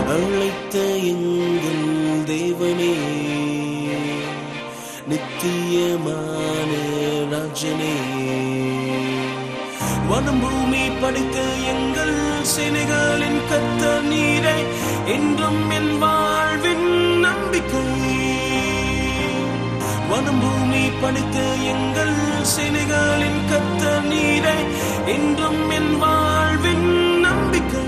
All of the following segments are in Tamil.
அழைத்த எங்கள் தேவனே நித்தியமான ராஜனே வனம் பூமி படைத்த எங்கள் சேனைகளின் கத்த நீரை என்றும் என் வாழ்வின் நம்பிக்கை வனம் பூமி படைத்த எங்கள் சேனைகளின் கத்த நீரை என்றும் என் வாழ்வின் நம்பிக்கை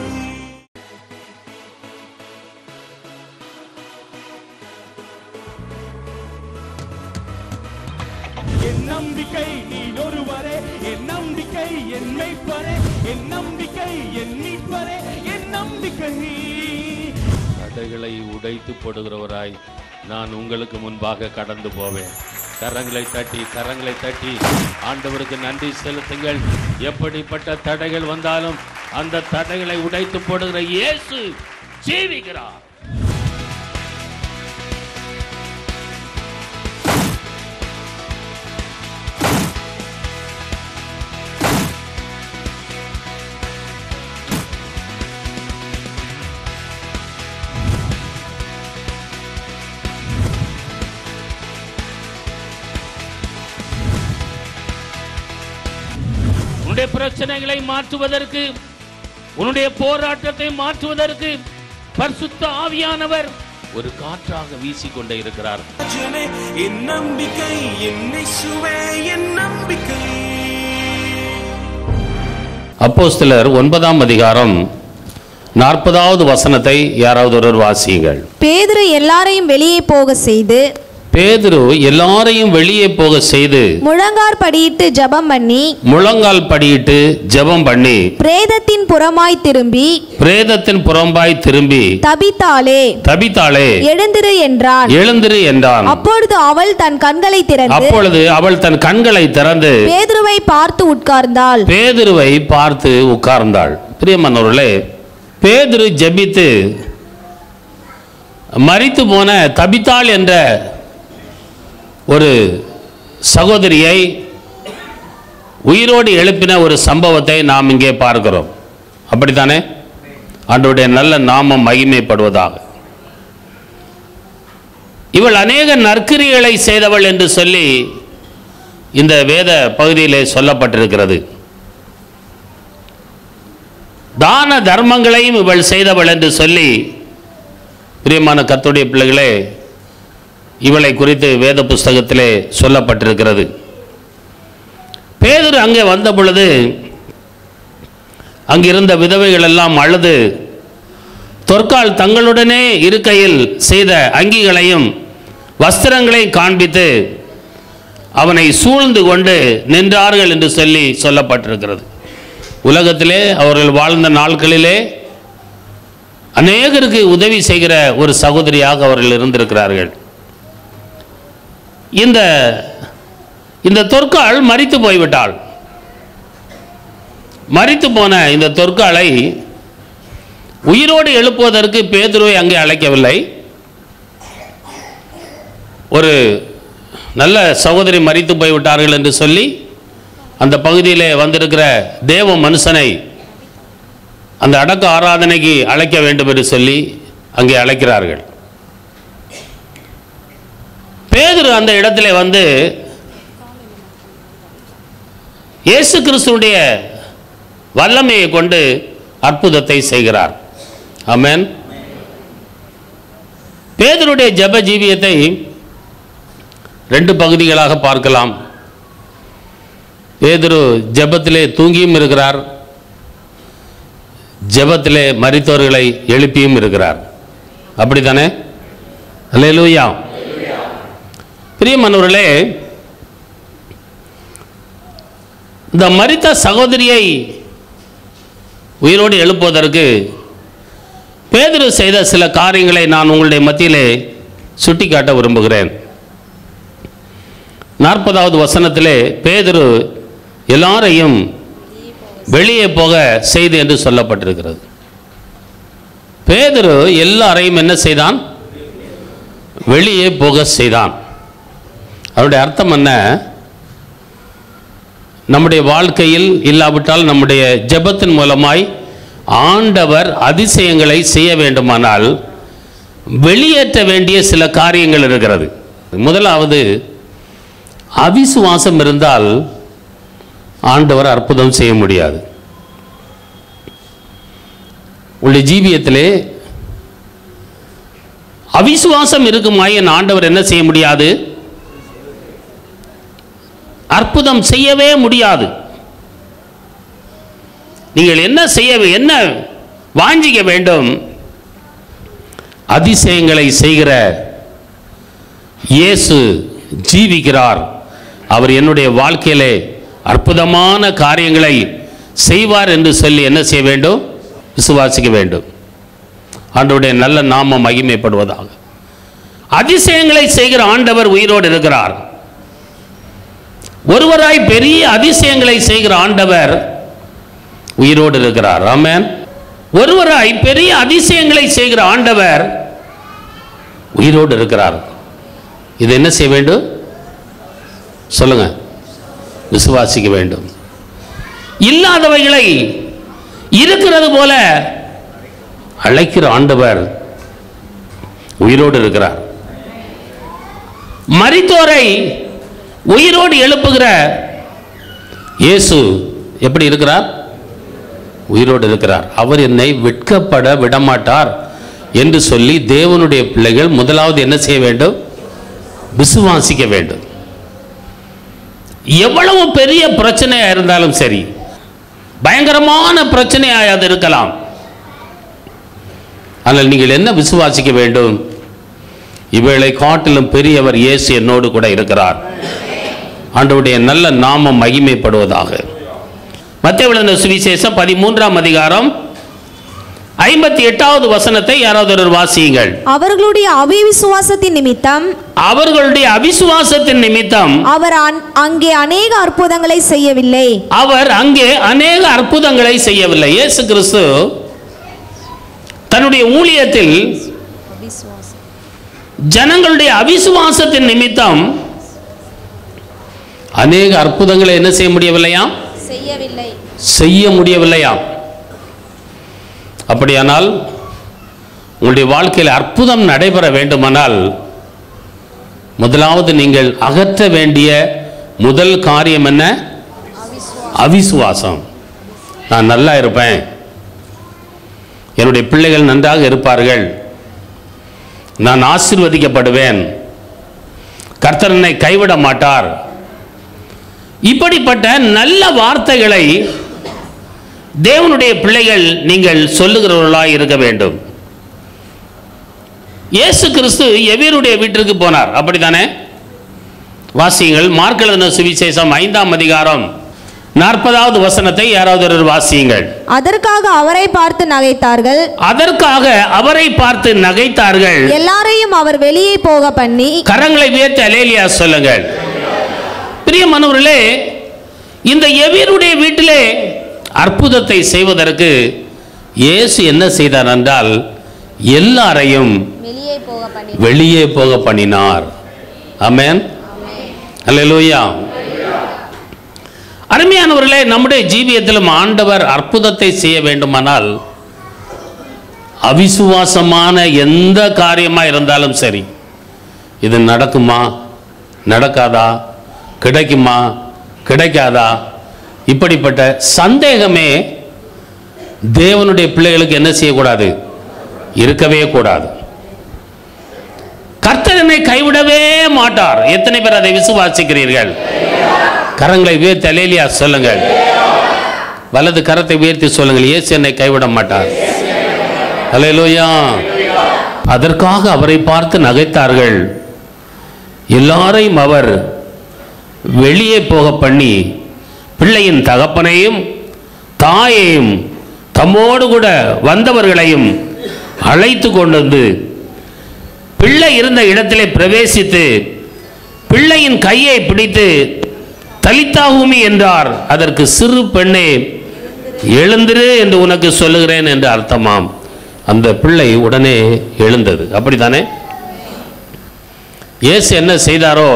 என் நம்பிக்கை நீ ஒருவரே என் நம்பிக்கை என் மெய்ப்பரே என் நம்பிக்கை என் மீட்பரே என் நம்பிக்கை தடைகளை உடைத்து போடுகிறவராய் நான் உங்களுக்கு முன்பாக கடந்து போவேன் கரங்களை தட்டி கரங்களை தட்டி ஆண்டவருக்கு நன்றி செலுத்துங்கள் எப்படிப்பட்ட தடைகள் வந்தாலும் அந்த தடைகளை உடைத்து போடுகிற இயேசு ஜீவிக்கிறார் உன்னுடைய பிரச்சனைகளை மாற்றுவதற்கு உன்னுடைய போராட்டத்தை மாற்றுவதற்கு பரிசுத்த ஆவியானவர் ஒரு காற்றாக வீசிக்கொண்டே இருக்கிறார் ராஜனே என் நம்பிக்கை என்னை சுவே என் நம்பிக்கை அப்போஸ்தலர் ஒன்பதாம் அதிகாரம் நாற்பதாவது வசனத்தை யாராவது ஒருவர் வாசியுங்கள் பேதுரு எல்லாரையும் வெளியே போக செய்து பேதுரு எல்லாரையும் வெளியே போக செய்து முழங்கார் படியிட்டு ஜெபம் பண்ணி முழங்கால் படியிட்டு ஜெபம் பண்ணி பிரேதத்தின் புறமாய் திரும்பி பிரேதத்தின் புறம்பாய் திரும்பி தபித்தாளே தபித்தாளே எழுந்திரு என்றான் எழுந்திரு என்றான் அப்பொழுது அவள் தன் கண்களை திறந்து அப்பொழுது அவள் தன் கண்களை திறந்து பேதுருவை பார்த்து உட்கார்ந்தாள் பேதுருவை பார்த்து உட்கார்ந்தாள் பிரியமானவர்களே பேதுரு ஜெபித்து மரித்து போன தபித்தாள் என்ற ஒரு சகோதரியை உயிரோடு எழுப்பின ஒரு சம்பவத்தை நாம் இங்கே பார்க்கிறோம் அப்படித்தானே ஆண்டவருடைய நல்ல நாமம் மகிமைப்படுவதாக இவள் அநேக நற்கிரிகளை செய்தவள் என்று சொல்லி இந்த வேத பகுதியிலே சொல்லப்பட்டிருக்கிறது தான தர்மங்களையும் இவள் செய்தவள் என்று சொல்லி பிரியமான கத்துடைய பிள்ளைகளே இவளை குறித்து வேத புஸ்தகத்திலே சொல்லப்பட்டிருக்கிறது பேதுரு அங்கே வந்த பொழுது அங்கிருந்த விதவைகள் எல்லாம் அழுது தொற்கால் தங்களுடனே இருக்கையில் செய்த அங்கிகளையும் வஸ்திரங்களையும் காண்பித்து அவனை சூழ்ந்து கொண்டு நின்றார்கள் என்று சொல்லி சொல்லப்பட்டிருக்கிறது உலகத்திலே அவர்கள் வாழ்ந்த நாட்களிலே அநேகருக்கு உதவி செய்கிற ஒரு சகோதரியாக அவர்கள் இருந்திருக்கிறார்கள் இந்த இந்த தொற்காள் மரித்து போய்விட்டாள் மரித்து போன இந்த தொற்காலை உயிரோடு எழுப்புவதற்கு பேதுருவை அங்கே அழைக்கவில்லை ஒரு நல்ல சகோதரி மரித்து போய்விட்டார்கள் என்று சொல்லி அந்த பகுதியிலே வந்திருக்கிற தேவ மனுஷனை அந்த அடக்க ஆராதனைக்கு அழைக்க வேண்டும் என்று சொல்லி அங்கே அழைக்கிறார்கள் பேதுரு அந்த இடத்திலே வந்து இயேசு கிறிஸ்துடைய வல்லமையை கொண்டு அற்புதத்தை செய்கிறார் ஆமென் பேதருடைய ஜெப ஜீவியத்தை ரெண்டு பகுதிகளாக பார்க்கலாம் பேதுரு ஜெபத்திலே தூங்கியும் இருக்கிறார் ஜெபத்திலே மரித்தவர்களை எழுப்பியும் இருக்கிறார் அப்படித்தானே அல்லேலூயா பிரியமானவர்களே இந்த மரித்த சகோதரியை உயிரோடு எழுப்புவதற்கு பேதுரு செய்த சில காரியங்களை நான் உங்களுடைய மத்தியிலே சுட்டிக்காட்ட விரும்புகிறேன் நாற்பதாவது வசனத்திலே பேதுரு எல்லாரையும் வெளியே போக செய்து என்று சொல்லப்பட்டிருக்கிறது பேதுரு எல்லாரையும் என்ன செய்தான் வெளியே போக செய்தான் அவருடைய அர்த்தம் என்ன நம்முடைய வாழ்க்கையில் இல்லாவிட்டால் நம்முடைய ஜெபத்தின் மூலமாய் ஆண்டவர் அதிசயங்களை செய்ய வேண்டுமானால் வெளியேற்ற வேண்டிய சில காரியங்கள் இருக்கிறது முதலாவது அவிசுவாசம் இருந்தால் ஆண்டவர் அற்புதம் செய்ய முடியாது உங்களுடைய ஜீவியத்திலே அவிசுவாசம் இருக்குமாயின் ஆண்டவர் என்ன செய்ய முடியாது அற்புதம் செய்யவே முடியாது நீங்கள் என்ன செய்ய என்ன வாஞ்சிக்க வேண்டும் அதிசயங்களை செய்கிற இயேசு ஜீவிக்கிறார் அவர் என்னுடைய வாழ்க்கையிலே அற்புதமான காரியங்களை செய்வார் என்று சொல்லி என்ன செய்ய வேண்டும் விசுவாசிக்க வேண்டும் ஆண்டவருடைய நல்ல நாமம் மகிமைப்படுவதாக அதிசயங்களை செய்கிற ஆண்டவர் உயிரோடு இருக்கிறார் ஒருவராய் பெரிய அதிசயங்களை செய்கிற ஆண்டவர் உயிரோடு இருக்கிறார் ஆமென் ஒருவராய் பெரிய அதிசயங்களை செய்கிற ஆண்டவர் உயிரோடு இருக்கிறார் இது என்ன செய்ய வேண்டும் சொல்லுங்க விசுவாசிக்க வேண்டும் இல்லாதவைகளை இருக்கிறது போல அழைக்கிற ஆண்டவர் உயிரோடு இருக்கிறார் மரித்தோரை உயிரோடு எழுப்புகிற இயேசு எப்படி இருக்கிறார் உயிரோடு இருக்கிறார் அவர் என்னை வெட்கப்பட விடமாட்டார் என்று சொல்லி தேவனுடைய பிள்ளைகள் முதலாவது என்ன செய்ய வேண்டும் விசுவாசிக்க வேண்டும் எவ்வளவு பெரிய பிரச்சனையா இருந்தாலும் சரி பயங்கரமான பிரச்சனையாக அது இருக்கலாம் ஆனால் நீங்கள் என்ன விசுவாசிக்க வேண்டும் இவைகளை காட்டிலும் பெரியவர் இயேசு என்னோடு கூட இருக்கிறார் ஆண்டவருடைய நல்ல நாமம் மகிமைப்படுவதாக மத்திய சுவிசேஷம் பதிமூன்றாம் அதிகாரம் ஐம்பத்தி எட்டாவது வசனத்தை யாராவது ஒருவர் வாசியுங்கள் அவர்களுடைய அவிசுவாசத்தின் நிமித்தம் அவர்களுடைய அவிசுவாசத்தின் நிமித்தம் அவர் அன்- அங்கே அநேக அற்புதங்களை செய்யவில்லை அவர் அங்கே அநேக அற்புதங்களை செய்யவில்லை இயேசு கிறிஸ்து தன்னுடைய ஊழியத்தில் ஜனங்களுடைய அவிசுவாசத்தின் நிமித்தம் அநேக அற்புதங்களை என்ன செய்ய முடியவில்லையாம் செய்யவில்லை செய்ய முடியவில்லையாம் அப்படியானால் உங்களுடைய வாழ்க்கையில் அற்புதம் நடைபெற வேண்டுமானால் முதலாவது நீங்கள் அகற்ற வேண்டிய முதல் காரியம் என்ன அவிசுவாசம் நான் நல்லா இருப்பேன் என்னுடைய பிள்ளைகள் நன்றாக இருப்பார்கள் நான் ஆசீர்வதிக்கப்படுவேன் கர்த்தர் என்னை கைவிட மாட்டார் இப்படிப்பட்ட நல்ல வார்த்தைகளை தேவனுடைய பிள்ளைகள் நீங்கள் சொல்லுகிறவர்களாய் இருக்க வேண்டும் இயேசு கிறிஸ்து எவருடைய வீட்டிற்கு போனார் அப்படித்தானே வாசியுங்கள் மார்க் எழுதின சுவிசேஷம் ஐந்தாம் அதிகாரம் நாற்பதாவது வசனத்தை யாராவது ஒருவர் வாசியுங்கள் அதற்காக அவரை பார்த்து நகைத்தார்கள் அதற்காக அவரை பார்த்து நகைத்தார்கள் எல்லாரையும் அவர் வெளியே போக பண்ணி கரங்களை உயர்த்தி அலேலியா சொல்லுங்கள் பிரியமானவர்களே இந்த எவருடைய வீட்டிலே அற்புதத்தை செய்வதற்கு இயேசு என்ன செய்தார் என்றால் எல்லாரையும் வெளியே போக பண்ணி வெளியே போக பண்ணினார் ஆமென் அல்லேலூயா அருமையானவர்களே நம்முடைய ஜீவியத்திலும் ஆண்டவர் அற்புதத்தை செய்ய வேண்டுமானால் அவிசுவாசமான எந்த காரியமா இருந்தாலும் சரி இது நடக்குமா நடக்காதா கிடைக்குமா கிடைக்காதா இப்படிப்பட்ட சந்தேகமே தேவனுடைய பிள்ளைகளுக்கு என்ன செய்யக்கூடாது இருக்கவே கூடாது கர்த்தர் என்னை கைவிடவே மாட்டார் எத்தனை பேர் அதை விசுவாசிக்கிறீர்கள் கரங்களை உயர்த்தி அலேலியா சொல்லுங்கள் வலது கரத்தை உயர்த்தி சொல்லுங்கள் இயேசு என்னை கைவிட மாட்டார் அல்லேலூயா அதற்காக அவரை பார்த்து நகைத்தார்கள் எல்லாரையும் அவர் வெளியே போக பண்ணி பிள்ளையின் தகப்பனையும் தாயையும் தம்மோடு கூட வந்தவர்களையும் அழைத்து கொண்டு வந்து பிள்ளை இருந்த இடத்திலே பிரவேசித்து பிள்ளையின் கையை பிடித்து தலித்தாகுமி என்றார் அதற்கு சிறு பெண்ணே எழுந்திரு என்று உனக்கு சொல்லுகிறேன் என்று அர்த்தமாம் அந்த பிள்ளை உடனே எழுந்தது அப்படித்தானே இயேசு என்ன செய்தாரோ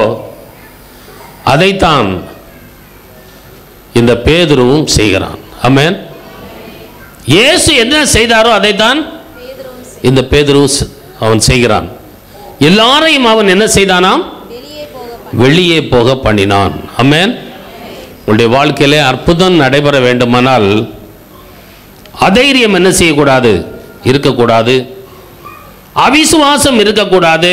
அதைத்தான் இந்த பேதுருவும் செய்கிறான் ஆமென் இயேசு என்ன செய்தாரோ அதைத்தான் இந்த பேதுரு ஸ்- அவன் செய்கிறான் எல்லாரையும் அவன் என்ன செய்தானாம் வெளியே போக பண்ணினான் அமேன் உங்களுடைய வாழ்க்கையிலே அற்புதம் நடைபெற வேண்டுமானால் அதைரியம் என்ன செய்யக்கூடாது இருக்கக்கூடாது அவிசுவாசம் இருக்கக்கூடாது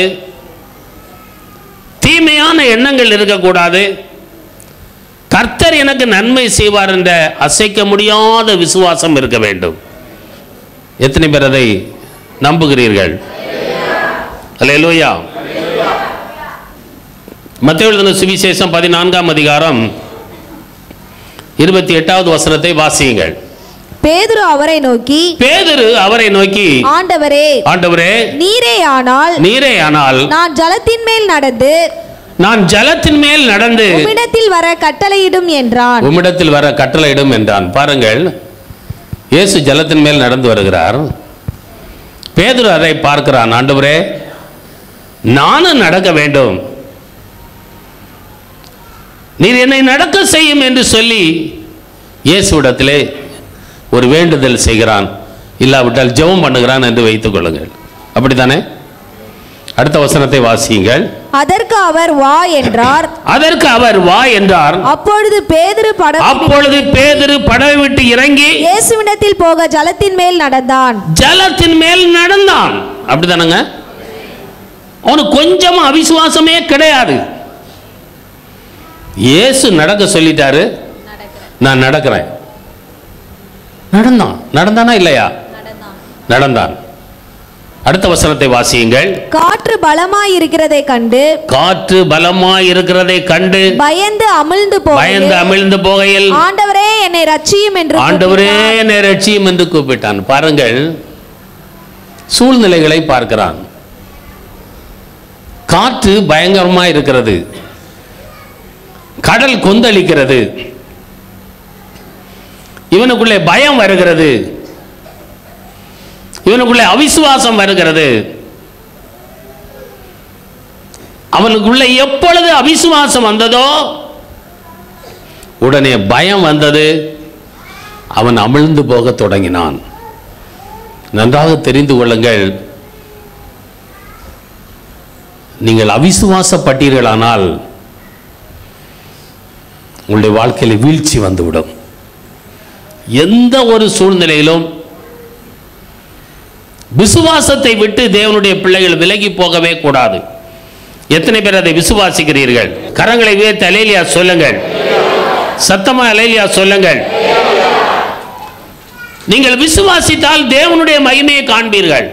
தீமையான எண்ணங்கள் இருக்கக்கூடாது கர்த்தர் எனக்கு நன்மை செய்வார் என்ற அசைக்க முடியாத விசுவாசம் இருக்க வேண்டும் எத்தனை பேர் அதை நம்புகிறீர்கள் அல்லேலூயா மத்திய எழுதின சுவிசேஷம் பதினான்காம் அதிகாரம் இருபத்தி எட்டாவது வசனத்தை வாசியுங்கள் பேதுரு அவரை நோக்கி பேதுரு அவரை நோக்கி ஆண்டவரே ஆண்டவரே நீரே ஆனால் நீரே ஆனால் நான் ஜலத்தின் மேல் நடந்து நான் ஜலத்தின் மேல் நடந்து உம்மிடத்தில் வர கட்டளையிடும் என்றான் உம்மிடத்தில் வர கட்டளையிடும் என்றான் பாருங்கள் இயேசு ஜலத்தின் மேல் நடந்து வருகிறார் பேதுரு அதை பார்க்கிறான் ஆண்டவரே நானும் நடக்க வேண்டும் நீர் என்னை நடக்க செய்யும் என்று சொல்லி இயேசுவிடத்திலே ஒரு வேண்டுதல் செய்கிறான் இல்லாவிட்டால் ஜெபம் பண்ணுகிறான் என்று வைத்துக் கொள்ளுங்கள் அப்படித்தானே அடுத்த வசனத்தை வாசியுங்கள் அதற்கு அவர் வா என்றார் அதற்கு அவர் வா என்றார் அப்பொழுது பேதுரு படம் அப்பொழுது பேதுரு படவை விட்டு இறங்கி இயேசுவிடத்தில் போக ஜலத்தின் மேல் நடந்தான் ஜலத்தின் மேல் நடந்தான் அப்படிதானங்க அவனுக்கு கொஞ்சம் அவிசுவாசமே கிடையாது இயேசு நடக்க சொல்லிட்டாரு நான் நடக்கிறேன் நடந்தான் நடந்தானா இல்லையா நடந்தான் அடுத்த வசனத்தை வாசியுங்கள் காற்று பலமாய் இருக்கிறதை கண்டு காற்று பலமாய் இருக்கிறதை கண்டு பயந்து அமிழ்ந்து போய் பயந்து அமிழ்ந்து போகையில் ஆண்டவரே என்னை ரட்சியும் என்று ஆண்டவரே கூப்பிட்டான். என்னை ரட்சியும் என்று கூப்பிட்டான் பாருங்கள் சூழ்நிலைகளை பார்க்கிறான் காற்று பயங்கரமா இருக்கிறது கடல் கொந்தளிக்கிறது இவனுக்குள்ளே பயம் வருகிறது இவனுக்குள்ளே அவிசுவாசம் வருகிறது அவனுக்குள்ள எப்பொழுது அவிசுவாசம் வந்ததோ உடனே பயம் வந்தது அவன் அமிழ்ந்து போகத் தொடங்கினான் நன்றாக தெரிந்து கொள்ளுங்கள் நீங்கள் அவிசுவாசப்பட்டீர்களானால் உங்களுடைய வாழ்க்கையில் வீழ்ச்சி வந்துவிடும் எந்த ஒரு சூழ்நிலையிலும் விசுவாசத்தை விட்டு தேவனுடைய பிள்ளைகள் விலகி போகவே கூடாது எத்தனை பேர் அதை விசுவாசிக்கிறீர்கள் கரங்களை உயர்த்தி அலேலியா சொல்லுங்கள் சத்தமா அலேலியா சொல்லுங்கள் நீங்கள் விசுவாசித்தால் தேவனுடைய மகிமையை காண்பீர்கள்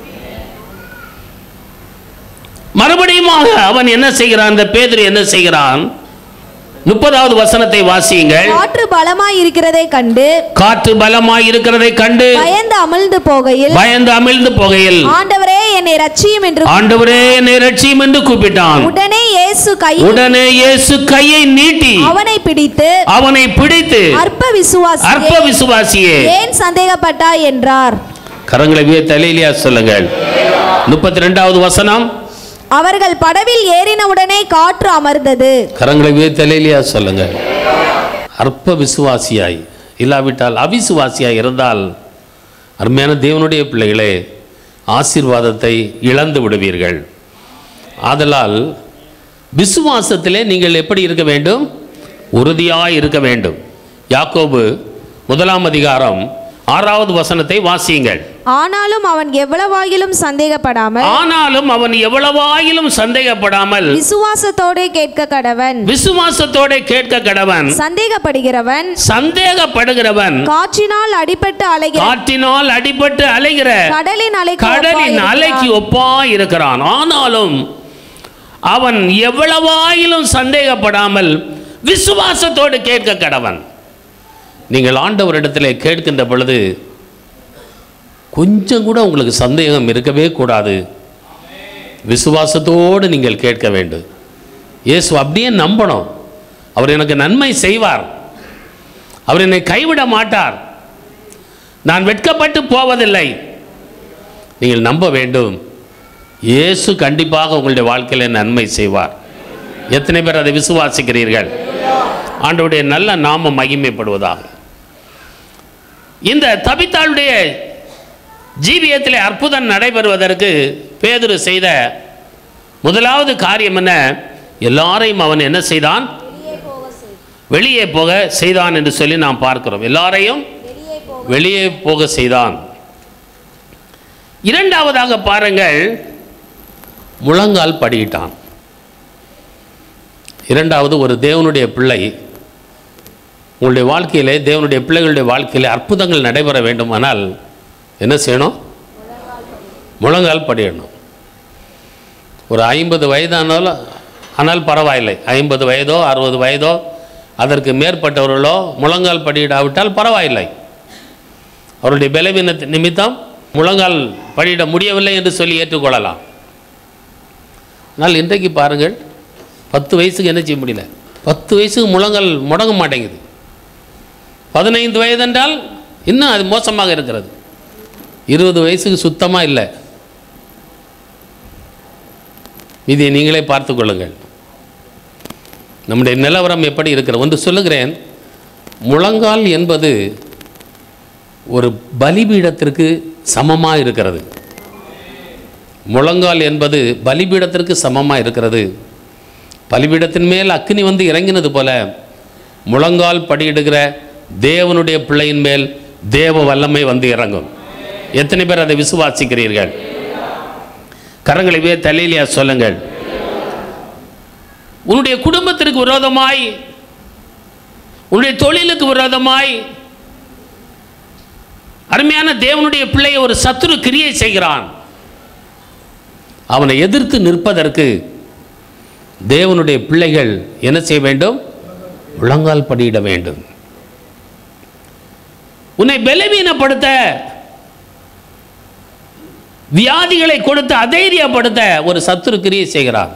மறுபடியுமாக அவன் என்ன செய்கிறான் இந்த பேதுரு என்ன செய்கிறான் முப்பதாவது வசனத்தை வாசியுங்கள் காற்று பலமாய் இருக்கிறதை கண்டு காற்று பலமாய் இருக்கிறதை கண்டு பயந்து அமிழ்ந்து போகையில் பயந்து அமிழ்ந்து போகையில் ஆண்டவரே என்னை ரட்சியும் என்று ஆண்டவரே என்னை ரட்சியும் என்று கூப்பிட்டான் உடனே இயேசு கையில் உடனே இயேசு கையை நீட்டி அவனை பிடித்து அவனை பிடித்து அற்ப விசுவாசி அற்ப விசுவாசியே ஏன் சந்தேகப்பட்டாய் என்றார் கரங்களை விய தலையிலியா சொல்லுங்கள் முப்பத்தி ரெண்டாவது வசனம் அவர்கள் படவில் ஏறினவுடனே காற்று அமர்ந்தது கரங்களை விய தலையிலியா சொல்லுங்கள் அற்ப விசுவாசியாய் இல்லாவிட்டால் அவிசுவாசியாய் இருந்தால் அருமையான தேவனுடைய பிள்ளைகளே ஆசீர்வாதத்தை இழந்து விடுவீர்கள் ஆதலால் விசுவாசத்திலே நீங்கள் எப்படி இருக்க வேண்டும் உறுதியாய் இருக்க வேண்டும் யாக்கோபு முதலாம் அதிகாரம் ஆறாவது வசனத்தை வாசியுங்கள் ஆனாலும் அவன் எவ்வளவாகிலும் சந்தேகப்படாமல் ஆனாலும் அவன் எவ்வளவாயிலும் சந்தேகப்படாமல் விசுவாசத்தோடே கேட்க கடவன் விசுவாசத்தோட கேட்க கடவன் சந்தேகப்படுகிறவன் சந்தேகப்படுகிறவன் காற்றினால் அடிபட்டு அலைகிற காற்றினால் அடிபட்டு அலைகிற கடலின் அலைக்கு கடலின் ஒப்பாயிருக்கிறான். அலைக்கு ஒப்பாய் இருக்கிறான் ஆனாலும் அவன் எவ்வளவாயிலும் சந்தேகப்படாமல் விசுவாசத்தோடு கேட்க கடவன் நீங்கள் ஆண்டவரிடத்தில் கேட்கின்ற பொழுது கொஞ்சம் கூட உங்களுக்கு சந்தேகம் இருக்கவே கூடாது விசுவாசத்தோடு நீங்கள் கேட்க வேண்டும் இயேசு அப்படியே நம்பணும் அவர் எனக்கு நன்மை செய்வார் அவர் என்னை கைவிட மாட்டார் நான் வெட்கப்பட்டு போவதில்லை நீங்கள் நம்ப வேண்டும் இயேசு கண்டிப்பாக உங்களுடைய வாழ்க்கையில் நன்மை செய்வார் எத்தனை பேர் அதை விசுவாசிக்கிறீர்கள் ஆண்டவருடைய நல்ல நாமம் மகிமைப்படுவதாக இந்த தபித்தாளுடைய ஜீவியத்திலே அற்புதம் நடைபெறுவதற்கு பேதுரு செய்த முதலாவது காரியம் என்ன எல்லாரையும் அவன் என்ன செய்தான் வெளியே போக செய்தான் என்று சொல்லி நாம் பார்க்கிறோம் எல்லாரையும் வெளியே போக செய்தான் இரண்டாவதாக பாருங்கள் முழங்கால் படியிட்டான் இரண்டாவது ஒரு தேவனுடைய பிள்ளை உங்களுடைய வாழ்க்கையிலே தேவனுடைய பிள்ளைகளுடைய வாழ்க்கையிலே அற்புதங்கள் நடைபெற வேண்டுமானால் என்ன செய்யணும் முழங்கால் படியிடணும் ஒரு ஐம்பது வயதானாலும் ஆனால் பரவாயில்லை ஐம்பது வயதோ அறுபது வயதோ அதற்கு மேற்பட்டவர்களோ முழங்கால் படியிடாவிட்டால் பரவாயில்லை அவருடைய பலவீன நிமித்தம் முழங்கால் படியிட முடியவில்லை என்று சொல்லி ஏற்றுக்கொள்ளலாம் ஆனால் இன்றைக்கு பாருங்கள் பத்து வயசுக்கு என்ன செய்ய முடியல பத்து வயசுக்கு முழங்கால் முடங்க மாட்டேங்குது பதினைந்து வயதென்றால் இன்னும் அது மோசமாக இருக்கிறது இருபது வயசுக்கு சுத்தமாக இல்லை இதை நீங்களே பார்த்து கொள்ளுங்கள் நம்முடைய நிலவரம் எப்படி இருக்கிறது ஒன்று சொல்லுகிறேன் முழங்கால் என்பது ஒரு பலிபீடத்திற்கு சமமாக இருக்கிறது முழங்கால் என்பது பலிபீடத்திற்கு சமமாக இருக்கிறது பலிபீடத்தின் மேல் அக்கினி வந்து இறங்கினது போல முழங்கால் படியிடுகிற தேவனுடைய பிள்ளையின் மேல் தேவ வல்லமை வந்து இறங்கும் எத்தனை பேர் அதை விசுவாசிக்கிறீர்கள் கரங்களை வே தலையிலியா சொல்லுங்கள் உன்னுடைய குடும்பத்திற்கு விரோதமாய் உன்னுடைய தொழிலுக்கு விரோதமாய் அருமையான தேவனுடைய பிள்ளையை ஒரு சத்துரு கிரியை செய்கிறான் அவனை எதிர்த்து நிற்பதற்கு தேவனுடைய பிள்ளைகள் என்ன செய்ய வேண்டும் முழங்கால் படியிட வேண்டும் உன்னை பலவீனப்படுத்த வியாதிகளை கொடுத்து அதைரியப்படுத்த ஒரு சத்துரு கிரியை செய்கிறான்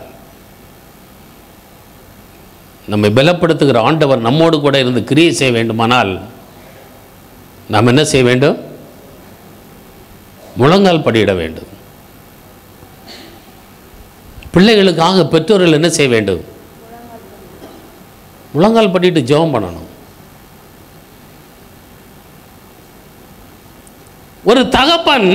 நம்மை பலப்படுத்துகிற ஆண்டவர் நம்மோடு கூட இருந்து கிரியை செய்ய வேண்டுமானால் நாம் என்ன செய்ய வேண்டும் முழங்கால் படியிட வேண்டும் பிள்ளைகளுக்காக பெற்றோர்கள் என்ன செய்ய வேண்டும் முழங்கால் படிட்டு ஜெபம் பண்ணணும் ஒரு தகப்பன்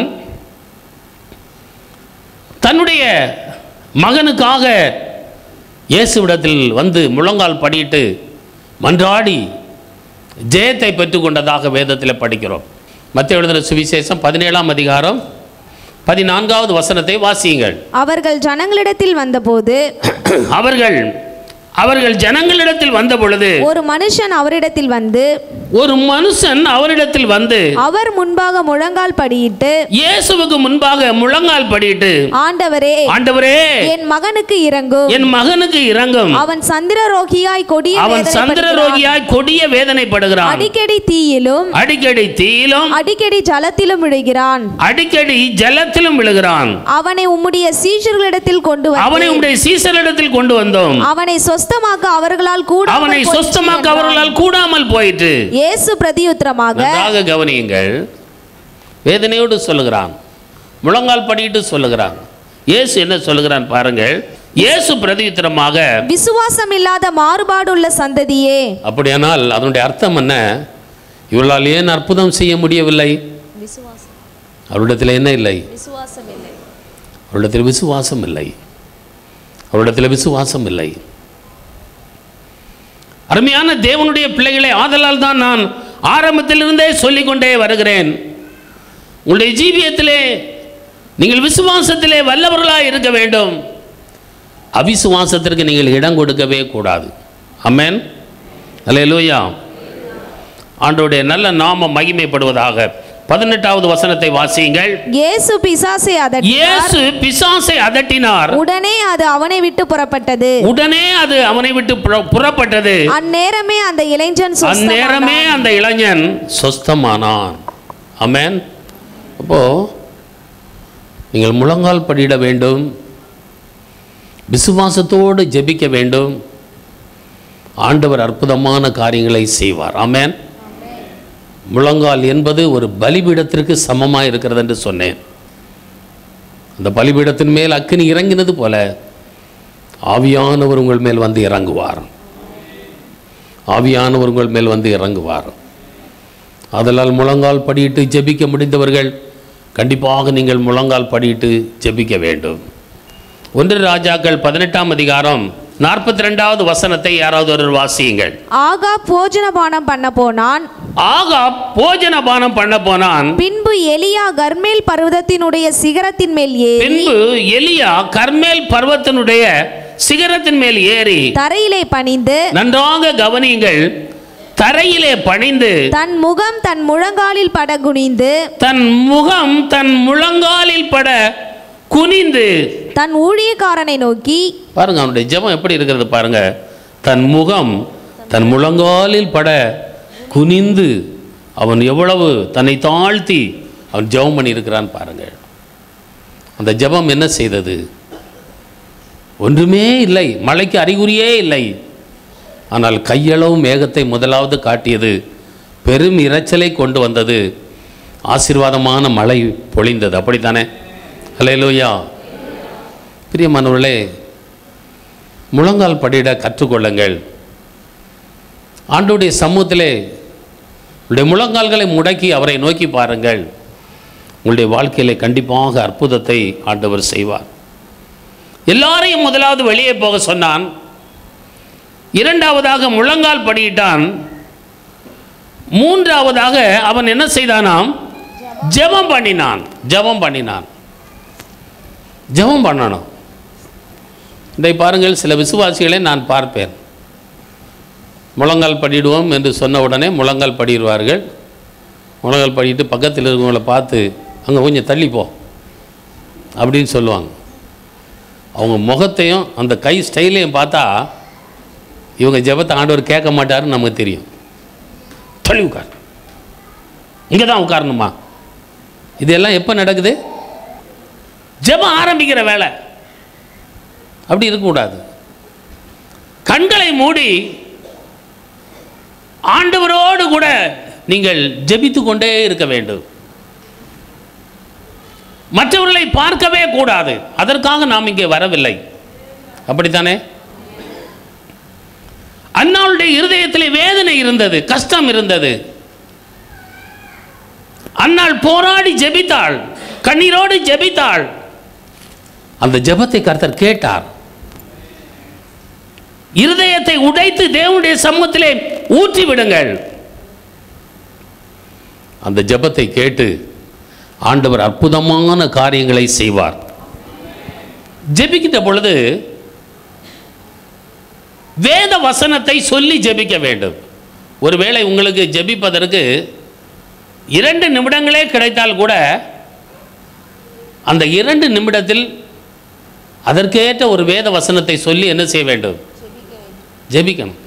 தன்னுடைய மகனுக்காக இயேசுவிடத்தில் வந்து முழங்கால் படியிட்டு மன்றாடி ஜெயத்தை பெற்றுக்கொண்டதாக வேதத்தில் படிக்கிறோம் மத்திய எழுதின சுவிசேஷம் பதினேழாம் அதிகாரம் பதினான்காவது வசனத்தை வாசியுங்கள் அவர்கள் ஜனங்களிடத்தில் வந்தபோது அவர்கள் அவர்கள் ஜனங்களிடத்தில் வந்த பொழுது ஒரு மனுஷன் அவரிடத்தில் வந்து ஒரு மனுஷன் அவரிடத்தில் வந்து அவர் முன்பாக முழங்கால் படியிட்டு இயேசுவுக்கு முன்பாக முழங்கால் படியிட்டு ஆண்டவரே ஆண்டவரே என் மகனுக்கு இறங்கும் என் மகனுக்கு இறங்கும் அவன் சந்திரரோகியாய் கொடிய அவன் சந்திர வேதனைப்படுகிறான். ரோகியாய் கொடிய வேதனைப்படுகிறான் அடிக்கடி தீயிலும் அடிக்கடி தீயிலும் அடிக்கடி ஜலத்திலும் விழுகிறான் அடிக்கடி ஜலத்திலும் விழுகிறான் அவனை உம்முடைய சீஷர்களிடத்தில் கொண்டு அவனை வந்து உடைய சீசரிடத்தில் கொண்டு வந்தோம் அவனை சொஸ்தமாக்க அவர்களால் கூட அவனை சொஸ்தமாக்க அவர்களால் கூடாமல் போயிற்று இயேசு பிரதியுத்தரமாக நன்றாக கவனியுங்கள் வேதனையோடு சொல்லுகிறான் முழங்கால் படியிட்டு சொல்லுகிறான் இயேசு என்ன சொல்லுகிறான் பாருங்கள் இயேசு பிரதியுத்தரமாக விசுவாசம் இல்லாத மாறுபாடுள்ள சந்ததியே அப்படியானால் அதனுடைய அர்த்தம் என்ன இவர்களால் ஏன் அற்புதம் செய்ய முடியவில்லை அவரிடத்தில் என்ன இல்லை அவரிடத்தில் விசுவாசம் இல்லை அவரிடத்தில் விசுவாசம் இல்லை அருமையான தேவனுடைய பிள்ளைகளை ஆதலால் தான் நான் ஆரம்பத்திலிருந்தே சொல்லிக்கொண்டே வருகிறேன் உங்களுடைய ஜீவியத்திலே நீங்கள் விசுவாசத்திலே வல்லவர்களாக இருக்க வேண்டும் அவிசுவாசத்திற்கு நீங்கள் இடம் கொடுக்கவே கூடாது அமேன் அல்லேலூயா ஆண்டோடைய நல்ல நாமம் மகிமைப்படுவதாக பதினெட்டாவது வசனத்தை வாசியுங்கள் இயேசு பிசாசை அதட்டினார் இயேசு பிசாசை அதட்டினார் உடனே அது அவனை விட்டு புறப்பட்டது உடனே அது அவனை விட்டு புற- புறப்பட்டது அந்நேரமே அந்த இளைஞன் அந்நேரமே சொஸ்தமானான். அந்த இளைஞன் சொஸ்தமானான் அமேன் அப்போ நீங்கள் முழங்கால் படியிட வேண்டும் விசுவாசத்தோடு ஜெபிக்க வேண்டும் ஆண்டவர் அற்புதமான காரியங்களை செய்வார் ஆமென் முழங்கால் என்பது ஒரு பலிபீடத்திற்கு சமமாக இருக்கிறது என்று சொன்னேன் அந்த பலிபீடத்தின் மேல் அக்கினி இறங்கினது போல ஆவியானவர் உங்கள் மேல் வந்து இறங்குவார் ஆவியானவர் உங்கள் மேல் வந்து இறங்குவார் அதனால் முழங்கால் படியிட்டு ஜெபிக்க முடிந்தவர்கள் கண்டிப்பாக நீங்கள் முழங்கால் படியிட்டு ஜெபிக்க வேண்டும் ஒன்று ராஜாக்கள் பதினெட்டாம் அதிகாரம் நாற்பத்தி ரெண்டாவது வசனத்தை யாராவது ஒரு வாசியுங்கள் ஆகா போஜனபானம் பண்ண போனான் ஆகா போஜனபானம் பண்ண போனான் பின்பு எலியா கர்மேல் பர்வதத்தினுடைய சிகரத்தின் மேல் ஏறி பின்பு எலியா கர்மேல் பர்வத்தினுடைய சிகரத்தின் மேல் ஏறி தரையிலே பணிந்து நன்றாக கவனியுங்கள் தரையிலே பணிந்து தன் முகம் தன் முழங்காலில் பட குனிந்து தன் முகம் தன் முழங்காலில் பட குனிந்து தன் ஊழியக்காரனை நோக்கி பாருங்க அவனுடைய ஜெபம் எப்படி இருக்கிறது பாருங்க தன் முகம் தன் முழங்காலில் பட குனிந்து அவன் எவ்வளவு தன்னை தாழ்த்தி அவன் ஜெபம் பண்ணியிருக்கிறான் பாருங்க அந்த ஜெபம் என்ன செய்தது ஒன்றுமே இல்லை மழைக்கு அறிகுறியே இல்லை ஆனால் கையளவு மேகத்தை முதலாவது காட்டியது பெரும் இரைச்சலை கொண்டு வந்தது ஆசீர்வாதமான மழை பொழிந்தது அப்படித்தானே ஹalleluya பிரியமானவர்களே முழங்கால் படியிட கற்றுக்கொள்ளுங்கள் ஆண்டோடைய சமூகத்திலே உங்களுடைய முழங்கால்களை முடக்கி அவரை நோக்கி பாருங்கள் உங்களுடைய வாழ்க்கையிலே கண்டிப்பாக அற்புதத்தை ஆண்டவர் செய்வார் எல்லாரையும் முதலாவது வெளியே போக சொன்னான் இரண்டாவதாக முழங்கால் படியிட்டான் மூன்றாவதாக அவன் என்ன செய்தானாம் ஜெபம் பண்ணினான் ஜெபம் பண்ணினான் ஜெபம் பண்ணணும் இதை பாருங்கள் சில விசுவாசிகளை நான் பார்ப்பேன் முழங்கால் படிடுவோம் என்று சொன்ன உடனே முழங்கால் படிடுவார்கள் முழங்கால் படிட்டு பக்கத்தில் இருக்கவங்கள பார்த்து அங்கே கொஞ்சம் தள்ளி போ அப்படின்னு சொல்லுவாங்க அவங்க முகத்தையும் அந்த கை ஸ்டைலையும் பார்த்தா இவங்க ஜெபத்தை ஆண்டவர் கேட்க மாட்டாருன்னு நமக்கு தெரியும் தள்ளி உட்கார் இங்கே தான் உட்காரணுமா இதெல்லாம் எப்போ நடக்குது ஜெபம் ஆரம்பிக்கிற வேலை அப்படி இருக்கக்கூடாது கண்களை மூடி ஆண்டவரோடு கூட நீங்கள் ஜெபித்து கொண்டே இருக்க வேண்டும் மற்றவர்களை பார்க்கவே கூடாது அதற்காக நாம் இங்கே வரவில்லை அப்படித்தானே அன்னாளுடைய இருதயத்திலே வேதனை இருந்தது கஷ்டம் இருந்தது அன்னாள் போராடி ஜெபித்தாள் கண்ணீரோடு ஜெபித்தாள் அந்த ஜெபத்தை கர்த்தர் கேட்டார் இருதயத்தை உடைத்து தேவனுடைய சமூகத்திலே ஊற்றி விடுங்கள் அந்த ஜெபத்தை கேட்டு ஆண்டவர் அற்புதமான காரியங்களை செய்வார் ஜெபிக்கின்ற பொழுது வேத வசனத்தை சொல்லி ஜெபிக்க வேண்டும் ஒருவேளை உங்களுக்கு ஜெபிப்பதற்கு இரண்டு நிமிடங்களே கிடைத்தால் கூட அந்த இரண்டு நிமிடத்தில் அதற்கேற்ற ஒரு வேத வசனத்தை சொல்லி என்ன செய்ய வேண்டும் ஜெபிக்கணும்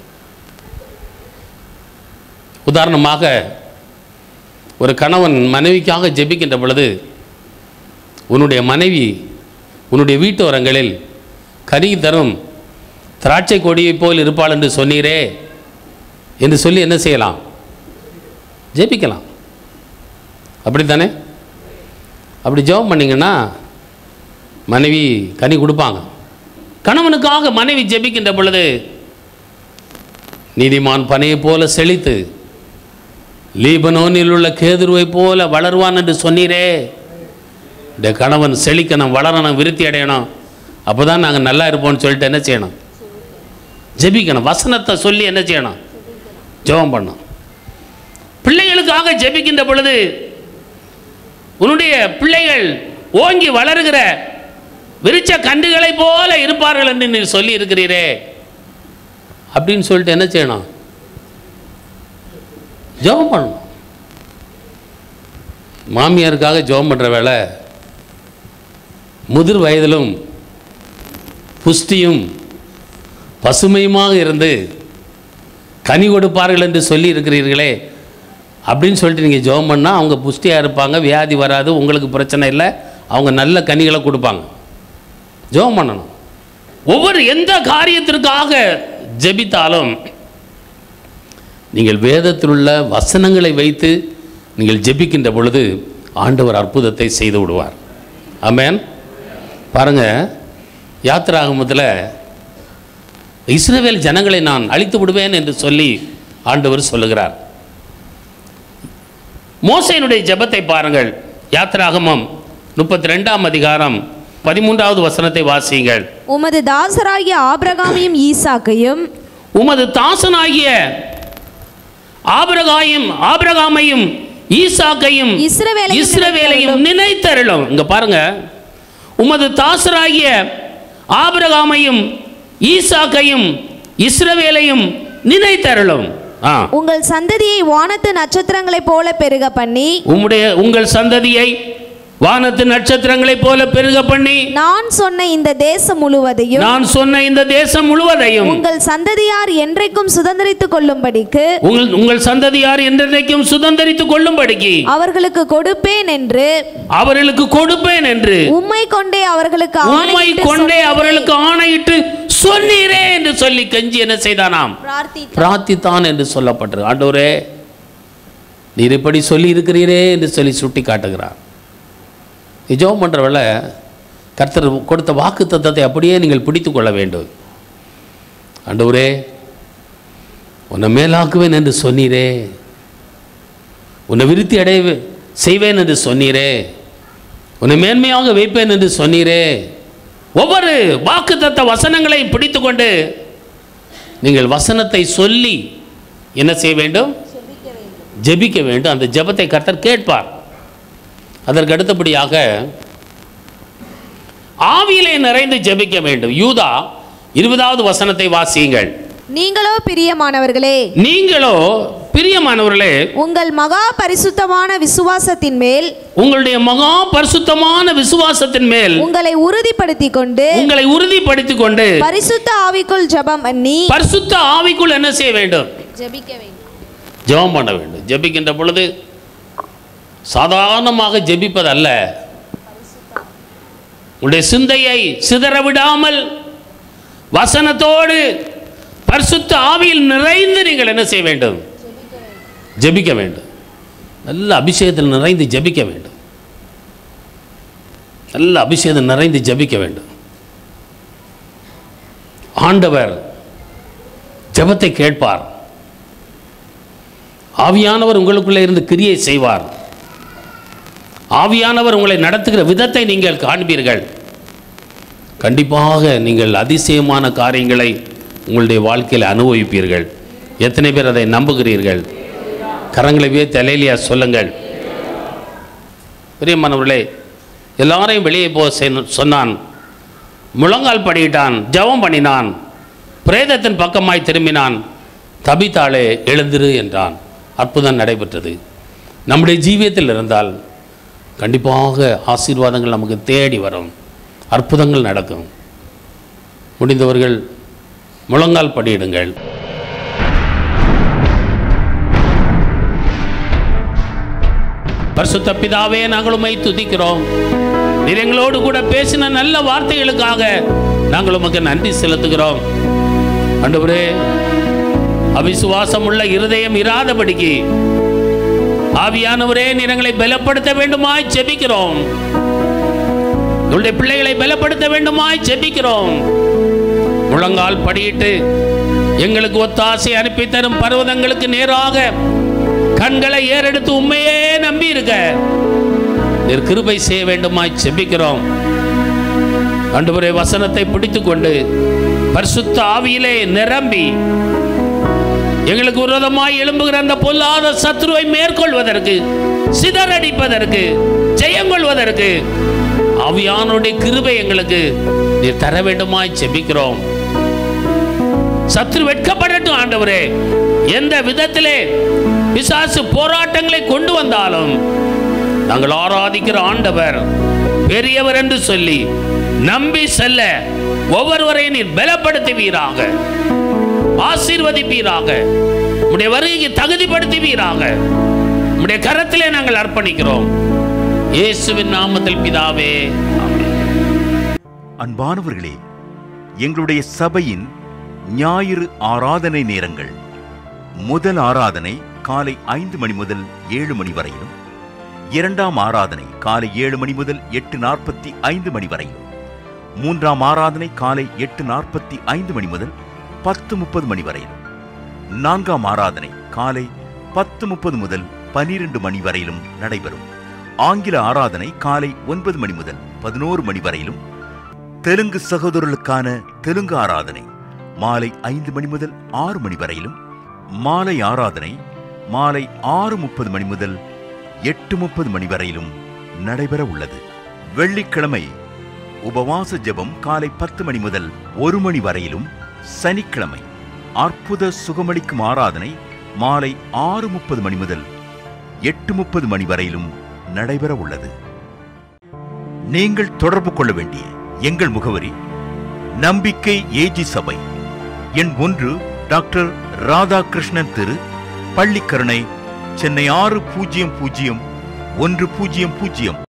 உதாரணமாக ஒரு கணவன் மனைவிக்காக ஜெபிக்கின்ற பொழுது உன்னுடைய மனைவி உன்னுடைய வீட்டோரங்களில் கனி தரும் திராட்சை கொடியைப் போல் இருப்பாள் என்று சொன்னீரே என்று சொல்லி என்ன செய்யலாம் ஜெபிக்கலாம் அப்படித்தானே அப்படி ஜெபம் பண்ணீங்கன்னா மனைவி கனி கொடுப்பாங்க கணவனுக்காக மனைவி ஜெபிக்கின்ற பொழுது நீதிமான் பனையைப் போல செழித்து லீபனோனில் உள்ள கேதுருவை போல வளருவான் என்று சொன்னீரே இந்த கணவன் செழிக்கணும் வளரணும் விருத்தி அடையணும் அப்போ தான் நாங்கள் நல்லா இருப்போம்னு சொல்லிட்டு என்ன செய்யணும் ஜெபிக்கணும் வசனத்தை சொல்லி என்ன செய்யணும் ஜெபம் பண்ணணும் பிள்ளைகளுக்காக ஜெபிக்கின்ற பொழுது உன்னுடைய பிள்ளைகள் ஓங்கி வளருகிற விருச்ச கன்றுகளைப் போல இருப்பார்கள் என்று நீ சொல்லி இருக்கிறீரே அப்படின்னு சொல்லிட்டு என்ன செய்யணும் ஜெபம் பண்ணணும் மாமியாருக்காக ஜெபம் பண்ணுற வேலை முதிர் வயதிலும் புஷ்டியும் பசுமையுமாக இருந்து கனி கொடுப்பார்கள் என்று சொல்லி இருக்கிறீர்களே அப்படின்னு சொல்லிட்டு நீங்கள் ஜெபம் பண்ணால் அவங்க புஷ்டியாக இருப்பாங்க வியாதி வராது உங்களுக்கு பிரச்சனை இல்லை அவங்க நல்ல கனிகளை கொடுப்பாங்க ஜெபம் பண்ணணும் ஒவ்வொரு எந்த காரியத்திற்காக ஜெபித்தாலும் நீங்கள் வேதத்தில் உள்ள வசனங்களை வைத்து நீங்கள் ஜெபிக்கின்ற பொழுது ஆண்டவர் அற்புதத்தை செய்து விடுவார் ஆமென் பாருங்க யாத்திராகமத்தில் இஸ்ரவேல் ஜனங்களை நான் அழித்து விடுவேன் என்று சொல்லி ஆண்டவர் சொல்லுகிறார் மோசையினுடைய ஜெபத்தை பாருங்கள் யாத்திராகமம் முப்பத்தி ரெண்டாம் அதிகாரம் பதிமூன்றாவது வசனத்தை வாசியுங்கள் உமது தாசராகிய ஆபிரகாமையும் ஈசாக்கையும் உமது தாசனாகிய ஆபிரகாயும் ஆபிரகாமையும் ஈசாக்கையும் இஸ்ரவேலையும் இஸ்ரவேலையும் நினைத்தருளும் இங்க பாருங்க உமது தாசராகிய ஆபிரகாமையும் ஈசாக்கையும் இஸ்ரவேலையும் நினைத்தருளும் ஆ உங்கள் சந்ததியை வானத்து நட்சத்திரங்களைப் போல பெருக பண்ணி உம்முடைய உங்கள் சந்ததியை வானத்து நட்சத்திரங்களைப் போல பெருக பண்ணி நான் சொன்ன இந்த தேசம் முழுவதையும் நான் சொன்ன இந்த தேசம் முழுவதையும் உங்கள் சந்ததியார் என்றைக்கும் சுதந்திரித்துக் கொள்ளும்படிக்கு உங்கள் உங்கள் சந்ததியார் என்றைக்கும் சுதந்திரித்துக் கொள்ளும்படிக்கு அவர்களுக்கு கொடுப்பேன் என்று அவர்களுக்கு கொடுப்பேன் என்று உம்மை கொண்டே அவர்களுக்கு உம்மை ஆணையிட்டு கொண்டே சொன்னேன். அவர்களுக்கு ஆணையிட்டு சொன்னீரே என்று சொல்லி கஞ்சி என்ன செய்தானாம் பிரார்த்தித்தான். பிரார்த்தித்தான் என்று சொல்லப்பட்டது ஆண்டவரே நீர் இப்படி சொல்லி இருக்கிறீரே என்று சொல்லி சுட்டி காட்டுகிறார் நீ ஜெபம் பண்ற வேளை கர்த்தர் கொடுத்த வாக்கு தத்தத்தை அப்படியே நீங்கள் பிடித்து கொள்ள வேண்டும் ஆண்டவரே உன்னை மேலாக்குவேன் என்று சொன்னீரே உன்னை விருத்தி அடைய செய்வேன் என்று சொன்னீரே உன்னை மேன்மையாக வைப்பேன் என்று சொன்னீரே ஒவ்வொரு வாக்குத்தத்த வசனங்களை பிடித்துக்கொண்டு நீங்கள் வசனத்தை சொல்லி என்ன செய்ய வேண்டும் ஜெபிக்க வேண்டும் அந்த ஜெபத்தை கர்த்தர் கேட்பார் அதற்கு அடுத்தபடியாக ஆவியிலே நிறைந்து ஜெபிக்க வேண்டும் யூதா இருபதாவது வசனத்தை வாசியுங்கள் நீங்களோ பிரியமானவர்களே நீங்களோ பிரியமானவர்களே உங்கள் மகா பரிசுத்தமான விசுவாசத்தின் மேல் உங்களுடைய மகா பரிசுத்தமான விசுவாசத்தின் மேல் உங்களை உறுதிப்படுத்திக் கொண்டு உங்களை உறுதிப்படுத்திக் கொண்டு பரிசுத்த ஆவிக்குள் ஜெபம் பண்ணி பரிசுத்த ஆவிக்குள் என்ன செய்ய வேண்டும் ஜெபிக்க வேண்டும் ஜெபம் பண்ண வேண்டும் ஜெபிக்கின்ற பொழுது சாதாரணமாக ஜெபிப்பதல்ல உங்களுடைய சிந்தையை சிதற விடாமல் வசனத்தோடு பரிசுத்த ஆவியில் நிறைந்து நீங்கள் என்ன செய்ய வேண்டும் ஜெபிக்க வேண்டும் நல்ல அபிஷேகத்தில் நிறைந்து ஜெபிக்க வேண்டும் நல்ல அபிஷேகம் நிறைந்து ஜெபிக்க வேண்டும் ஆண்டவர் ஜெபத்தை கேட்பார் ஆவியானவர் உங்களுக்குள்ளே இருந்து கிரியை செய்வார் ஆவியானவர் உங்களை நடத்துகிற விதத்தை நீங்கள் காண்பீர்கள் கண்டிப்பாக நீங்கள் அதிசயமான காரியங்களை உங்களுடைய வாழ்க்கையில் அனுபவிப்பீர்கள் எத்தனை பேர் அதை நம்புகிறீர்கள் கரங்களை தலையிலையா சொல்லுங்கள் பிரியமானவர்களே எல்லாரையும் வெளியே போ சென்- சொன்னான் முழங்கால் படியிட்டான் ஜெபம் பண்ணினான் பிரேதத்தின் பக்கமாய் திரும்பினான் தபித்தாளே எழுந்திரு என்றான் அற்புதம் நடைபெற்றது நம்முடைய ஜீவியத்தில் இருந்தால் கண்டிப்பாக ஆசீர்வாதங்கள் நமக்கு தேடி வரும் அற்புதங்கள் நடக்கும் முடிந்தவர்கள் முழங்கால் படியிடுங்கள் பரிசுத்த பிதாவே நாங்கள் உம்மை துதிக்கிறோம் நீர் எங்களோடு கூட பேசின நல்ல வார்த்தைகளுக்காக நாங்கள் உமக்கு நன்றி செலுத்துகிறோம் ஆண்டவரே அவிசுவாசம் உள்ள இருதயம் இராதபடிக்கு ஆவியானவரே நீர் எங்களை பலப்படுத்த வேண்டுமாய் ஜெபிக்கிறோம் உங்களுடைய பிள்ளைகளை பலப்படுத்த வேண்டுமாய் ஜெபிக்கிறோம் முழங்கால் படியிட்டு எங்களுக்கு ஒத்தாசை அனுப்பி தரும் பர்வதங்களுக்கு நேராக கண்களை ஏறெடுத்து உண்மையே நம்பி இருக்க நீர் கிருபை செய்ய வேண்டுமாய் ஜெபிக்கிறோம் ஆண்டவரே வசனத்தை பிடித்துக்கொண்டு பரிசுத்த ஆவியிலே நிரம்பி எங்களுக்கு விரோதமாய் எழும்புகிற அந்த பொல்லாத சத்ருவை மேற்கொள்வதற்கு சிதறடிப்பதற்கு ஜெயம் கொள்வதற்கு ஆவியானுடைய கிருபை எங்களுக்கு நீர் தர வேண்டுமாய் ஜெபிக்கிறோம் சத்ரு வெட்கப்படட்டும் ஆண்டவரே எந்த விதத்திலே பிசாசு போராட்டங்களை கொண்டு வந்தாலும் நாங்கள் ஆராதிக்கிற ஆண்டவர் பெரியவர் என்று சொல்லி நம்பி செல்ல ஒவ்வொருவரையும் நீர் பலப்படுத்துவீராக ஆசீர்வதிப்பீராக உடைய வருகைக்கு தகுதிப்படுத்துவீராக உடைய கரத்திலே நாங்கள் அர்ப்பணிக்கிறோம் இயேசுவின் நாமத்தில் பிதாவே ஆமென். அன்பானவர்களே எங்களுடைய சபையின் ஞாயிறு ஆராதனை நேரங்கள் முதல் ஆராதனை காலை ஐந்து மணி முதல் ஏழு மணி வரையிலும் இரண்டாம் ஆராதனை காலை ஏழு மணி முதல் எட்டு நாற்பத்தி ஐந்து மணி வரையிலும் மூன்றாம் ஆராதனை காலை எட்டு நாற்பத்தி ஐந்து மணி முதல் பத்து முப்பது மணி வரையிலும் நான்காம் ஆராதனை காலை பத்து முப்பது முதல் பனிரெண்டு மணி வரையிலும் நடைபெறும் ஆங்கில ஆராதனை காலை ஒன்பது மணி முதல் பதினோரு மணி வரையிலும் தெலுங்கு சகோதரர்களுக்கான தெலுங்கு ஆராதனை மாலை ஐந்து மணி முதல் ஆறு மணி வரையிலும் மாலை ஆராதனை மாலை ஆறு முப்பது மணி முதல் எட்டு முப்பது மணி வரையிலும் நடைபெற உள்ளது வெள்ளிக்கிழமை உபவாச ஜெபம் காலை பத்து மணி முதல் ஒரு மணி வரையிலும் சனிக்கிழமை அற்புத சுகமளிக்கும் ஆராதனை மாலை ஆறு முப்பது மணி முதல் எட்டு முப்பது மணி வரையிலும் நடைபெற உள்ளது நீங்கள் தொடர்பு கொள்ள வேண்டிய எங்கள் முகவரி நம்பிக்கை ஏஜி சபை எண் ஒன்று டாக்டர் ராதாகிருஷ்ணன் தெரு பள்ளிக்கரணை சென்னை ஆறு பூஜ்ஜியம் பூஜ்ஜியம் ஒன்று பூஜ்ஜியம் பூஜ்ஜியம்